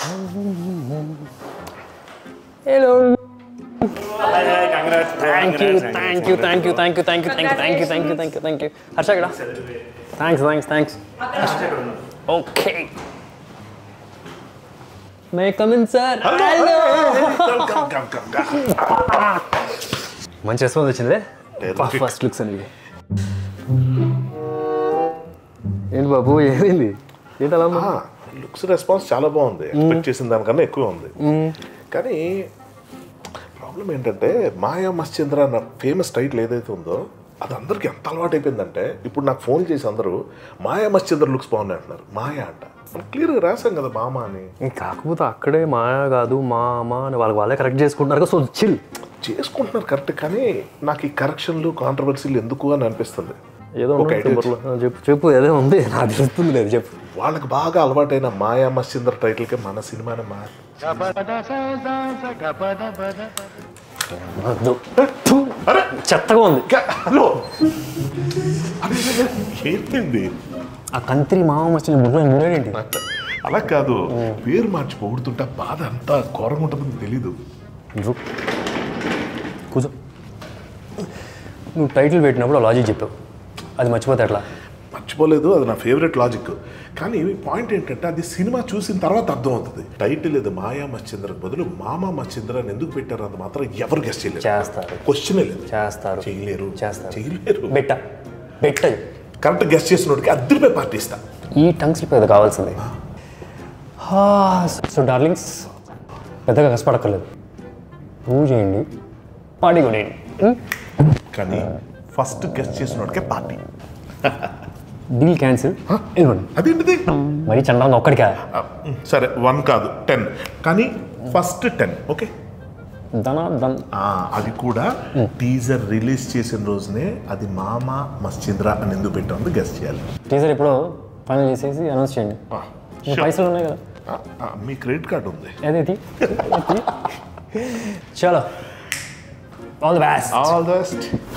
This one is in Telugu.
Hello thank you thank you thank you thank you thank you thank you thank you thank you thank you thank you Harsha ఇక్కడ thanks thanks thanks okay may come in sir మంచి రెస్పాన్స్ వచ్చింది Terrific. ఫస్ట్ లుక్స్ అని ఏంటి బాబు ఏమైంది ఏంటి అలా ఉన్నావు? లుక్స్ రెస్పాన్స్ చాలా బాగుంది ఎక్స్పెక్ట్ చేసిన దానికన్నా ఎక్కువ ఉంది కానీ ప్రాబ్లం ఏంటంటే మాయా మశ్చంద్ర అన్న ఫేమస్ టైటిల్ ఏదైతే ఉందో అది అందరికి ఎంత అలవాటు అయిపోయిందంటే ఇప్పుడు నాకు ఫోన్ చేసి అందరూ మాయా మశ్చంద్ర లుక్స్ బాగున్నాయి అంటున్నారు మాయా అంట మనం క్లియర్గా రాసాం కదా మామ అని కాకపోతే అక్కడే మాయా కాదు మా అమ్మ అని వాళ్ళకి వాళ్ళే కరెక్ట్ చేసుకుంటున్నారు కదా సో చిల్ చేసుకుంటున్నారు కరెక్ట్ కానీ నాకు ఈ కరెక్షన్లు కాంట్రవర్సీలు ఎందుకు అని అనిపిస్తుంది ఏదో ఒక ఉంది idea చివరిలో. ఆ, చెప్పు చెప్పు ఏదో ఉంది నాకు తెలుస్తుంది లేదు చెప్పు వాళ్ళకి బాగా అలవాటైన మాయా మశ్చంద్ర టైటిల్కి మన సినిమానే మా వద్దు. ఫు, చెత్తగా ఉంది హలో ఏంటండి ఆ కంత్రి మామ వచ్చిన బుర్ర మురేంటి అలా కాదు పేరు మార్చి పొగుడుతుంటే బాధ అంతా ఘోరంగా ఉంటుందని తెలీదు కూర్చో నువ్వు టైటిల్ పెట్టినప్పుడు లాజిక్ చెప్పావు అది మర్చిపోతే ఎట్లా మర్చిపోలేదు అది నా ఫేవరెట్ లాజిక్ కానీ పాయింట్ ఏంటంటే అది సినిమా చూసిన తర్వాత అర్థం అవుతుంది టైటిల్ ఇది మాయా మశ్చంద్రకు బదులు మామా మశ్చంద్ర అని ఎందుకు పెట్టారు అంత మాత్రం ఎవరు గెస్ట్ చేయలేరు చేస్తారు క్వశ్చనే లేదు చేస్తారు చేయలేరు చేస్తారు. చేయలేరు బెట్ట బెట్ట కరెక్ట్ గెస్ట్ చేసినోడికి అద్దరిపై పార్టీ ఇస్తా ఈ టంగ్ స్లిప్ కదా కావాల్సింది సో డార్లింగ్స్ పెద్దగా కష్టపడక్కర్లేదు పూజ చేయండి పార్టీ కొనేయండి కానీ ఫస్ట్ గెస్ట్ చేసినోడికే పార్టీ డీల్ క్యాన్సిల్ ఇవ్వండి అదేంటిది మరీ చండంగా ఒక్కడికా ఆ, సరే వన్ కాదు టెన్ కానీ ఫస్ట్ టెన్ ఓకే దన దన్ ఆ, అది కూడా టీజర్ రిలీజ్ చేసిన రోజునే అది మామ మశ్చంద్ర అని ఎందుకు పెట్టామని గెస్ట్ చేయాలి టీజర్ ఇప్పుడు ఫైనల్ చేసేసి అనౌన్స్ చేయండి ఆ, మీ sure. పైసలు ఉన్నాయి కదా ఆ, ఆ, మీ క్రెడిట్ కార్డు ఉంది ఏదైతే చలో all the best all the best